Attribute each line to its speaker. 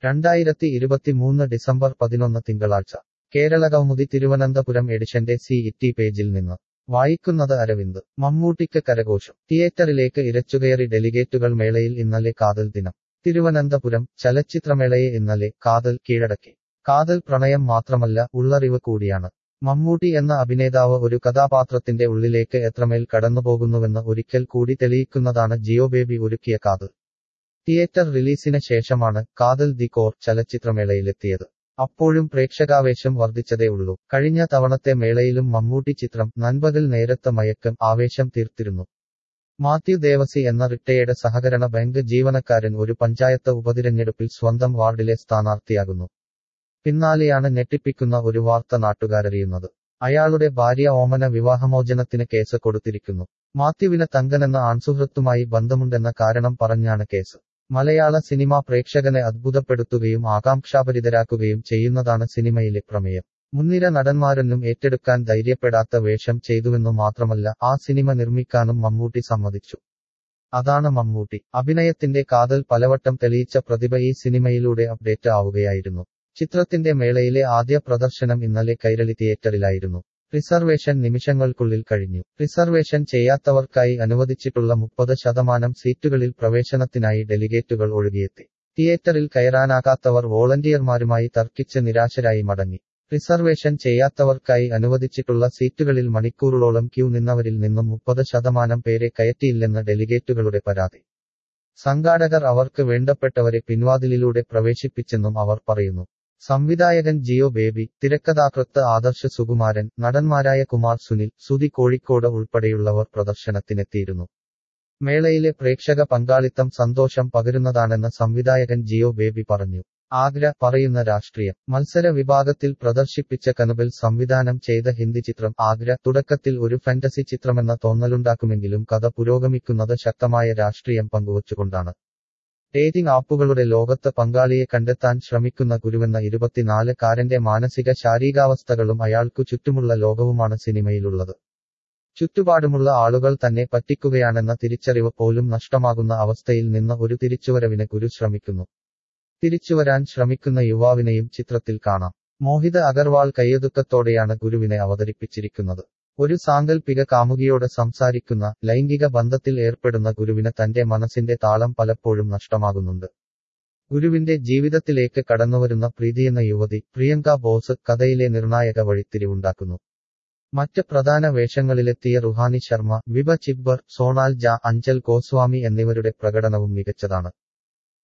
Speaker 1: രണ്ടായിരത്തി ഇരുപത്തിമൂന്ന് ഡിസംബർ പതിനൊന്ന് തിങ്കളാഴ്ച കേരളകൗമുദി തിരുവനന്തപുരം എഡിഷന്റെ സി ഇറ്റി പേജിൽ നിന്ന് വായിക്കുന്നത് അരവിന്ദ് മമ്മൂട്ടിക്ക് കരഘോഷം തിയേറ്ററിലേക്ക് ഇരച്ചുകയറി ഡെലിഗേറ്റുകൾ മേളയിൽ ഇന്നലെ കാതൽ ദിനം തിരുവനന്തപുരം ചലച്ചിത്രമേളയെ ഇന്നലെ കാതൽ കീഴടക്കി കാതൽ പ്രണയം മാത്രമല്ല ഉള്ളറിവ് കൂടിയാണ് മമ്മൂട്ടി എന്ന അഭിനേതാവ് ഒരു കഥാപാത്രത്തിന്റെ ഉള്ളിലേക്ക് എത്രമേൽ കടന്നുപോകുന്നുവെന്ന് ഒരിക്കൽ കൂടി തെളിയിക്കുന്നതാണ് ജിയോ ബേബി ഒരുക്കിയ കാതൽ തിയേറ്റർ റിലീസിന് ശേഷമാണ് കാതൽ ദി കോർ ചലച്ചിത്രമേളയിലെത്തിയത് അപ്പോഴും പ്രേക്ഷകാവേശം വർദ്ധിച്ചതേ ഉള്ളൂ കഴിഞ്ഞ തവണത്തെ മേളയിലും മമ്മൂട്ടി ചിത്രം നൻപകൽ നേരത്തെ മയക്കം ആവേശം തീർത്തിരുന്നു മാത്യു ദേവസി എന്ന റിട്ടയേർഡ് സഹകരണ ബാങ്ക് ജീവനക്കാരൻ ഒരു പഞ്ചായത്ത് ഉപതിരഞ്ഞെടുപ്പിൽ സ്വന്തം വാർഡിലെ സ്ഥാനാർത്ഥിയാകുന്നു പിന്നാലെയാണ് ഞെട്ടിപ്പിക്കുന്ന ഒരു വാർത്ത നാട്ടുകാരറിയുന്നത് അയാളുടെ ഭാര്യ ഓമന വിവാഹമോചനത്തിന് കേസ് കൊടുത്തിരിക്കുന്നു മാത്യുവിന് തങ്കനെന്ന ആൺസുഹൃത്തുമായി ബന്ധമുണ്ടെന്ന കാരണം പറഞ്ഞാണ് കേസ് മലയാള സിനിമ പ്രേക്ഷകനെ അത്ഭുതപ്പെടുത്തുകയും ആകാംക്ഷാഭരിതരാക്കുകയും ചെയ്യുന്നതാണ് സിനിമയിലെ പ്രമേയം മുൻനിര നടന്മാരൊന്നും ഏറ്റെടുക്കാൻ ധൈര്യപ്പെടാത്ത വേഷം ചെയ്തുവെന്നു മാത്രമല്ല ആ സിനിമ നിർമ്മിക്കാനും മമ്മൂട്ടി സമ്മതിച്ചു അതാണ് മമ്മൂട്ടി അഭിനയത്തിന്റെ കാതൽ പലവട്ടം തെളിയിച്ച പ്രതിഭ ഈ സിനിമയിലൂടെ അപ്ഡേറ്റ് ആവുകയായിരുന്നു ചിത്രത്തിന്റെ മേളയിലെ ആദ്യ പ്രദർശനം ഇന്നലെ കൈരളി തിയേറ്ററിലായിരുന്നു റിസർവേഷൻ നിമിഷങ്ങൾക്കുള്ളിൽ കഴിഞ്ഞു റിസർവേഷൻ ചെയ്യാത്തവർക്കായി അനുവദിച്ചിട്ടുള്ള മുപ്പത് ശതമാനം സീറ്റുകളിൽ പ്രവേശനത്തിനായി ഡെലിഗേറ്റുകൾ ഒഴുകിയെത്തി തിയേറ്ററിൽ കയറാനാകാത്തവർ വോളണ്ടിയർമാരുമായി തർക്കിച്ച് നിരാശരായി മടങ്ങി റിസർവേഷൻ ചെയ്യാത്തവർക്കായി അനുവദിച്ചിട്ടുള്ള സീറ്റുകളിൽ മണിക്കൂറുകളോളം ക്യൂ നിന്നവരിൽ നിന്നും മുപ്പത് ശതമാനം പേരെ കയറ്റിയില്ലെന്ന് ഡെലിഗേറ്റുകളുടെ പരാതി സംഘാടകർ അവർക്ക് വേണ്ടപ്പെട്ടവരെ പിൻവാതിലിലൂടെ പ്രവേശിപ്പിച്ചെന്നും അവർ പറയുന്നു സംവിധായകൻ ജിയോ ബേബി തിരക്കഥാകൃത്ത് ആദർശ് സുകുമാരൻ നടന്മാരായ കുമാർ സുനിൽ സുധി കോഴിക്കോട് ഉൾപ്പെടെയുള്ളവർ പ്രദർശനത്തിനെത്തിയിരുന്നു മേളയിലെ പ്രേക്ഷക പങ്കാളിത്തം സന്തോഷം പകരുന്നതാണെന്ന് സംവിധായകൻ ജിയോ ബേബി പറഞ്ഞു ആഗ്ര പറയുന്ന രാഷ്ട്രീയം മത്സര വിഭാഗത്തിൽ പ്രദർശിപ്പിച്ച കനുബൽ സംവിധാനം ചെയ്ത ഹിന്ദി ചിത്രം ആഗ്ര തുടക്കത്തിൽ ഒരു ഫാന്റസി ചിത്രമെന്ന തോന്നലുണ്ടാക്കുമെങ്കിലും കഥ പുരോഗമിക്കുന്നത് ശക്തമായ രാഷ്ട്രീയം പങ്കുവച്ചുകൊണ്ടാണ് ഡേറ്റിംഗ് ആപ്പുകളുടെ ലോകത്ത് പങ്കാളിയെ കണ്ടെത്താൻ ശ്രമിക്കുന്ന ഗുരുവെന്ന ഇരുപത്തിനാല് കാരന്റെ മാനസിക ശാരീരികാവസ്ഥകളും അയാൾക്കു ചുറ്റുമുള്ള ലോകവുമാണ് സിനിമയിലുള്ളത് ചുറ്റുപാടുമുള്ള ആളുകൾ തന്നെ പറ്റിക്കുകയാണെന്ന തിരിച്ചറിവ് പോലും നഷ്ടമാകുന്ന അവസ്ഥയിൽ നിന്ന് ഒരു തിരിച്ചുവരവിന് ഗുരു ശ്രമിക്കുന്നു തിരിച്ചുവരാൻ ശ്രമിക്കുന്ന യുവാവിനെയും ചിത്രത്തിൽ കാണാം മോഹിത അഗർവാൾ കയ്യൊതുക്കത്തോടെയാണ് ഗുരുവിനെ അവതരിപ്പിച്ചിരിക്കുന്നത് ഒരു സാങ്കൽപ്പിക കാമുകിയോട് സംസാരിക്കുന്ന ലൈംഗിക ബന്ധത്തിൽ ഏർപ്പെടുന്ന ഗുരുവിന് തന്റെ മനസ്സിന്റെ താളം പലപ്പോഴും നഷ്ടമാകുന്നുണ്ട് ഗുരുവിന്റെ ജീവിതത്തിലേക്ക് കടന്നുവരുന്ന പ്രീതിയെന്ന യുവതി പ്രിയങ്ക ബോസ് കഥയിലെ നിർണായക വഴിത്തിരിവുണ്ടാക്കുന്നു മറ്റ് പ്രധാന വേഷങ്ങളിലെത്തിയ റുഹാനി ശർമ്മ വിഭ ചിബ്ബർ സോണാൽ ജ അഞ്ചൽ ഗോസ്വാമി എന്നിവരുടെ പ്രകടനവും മികച്ചതാണ്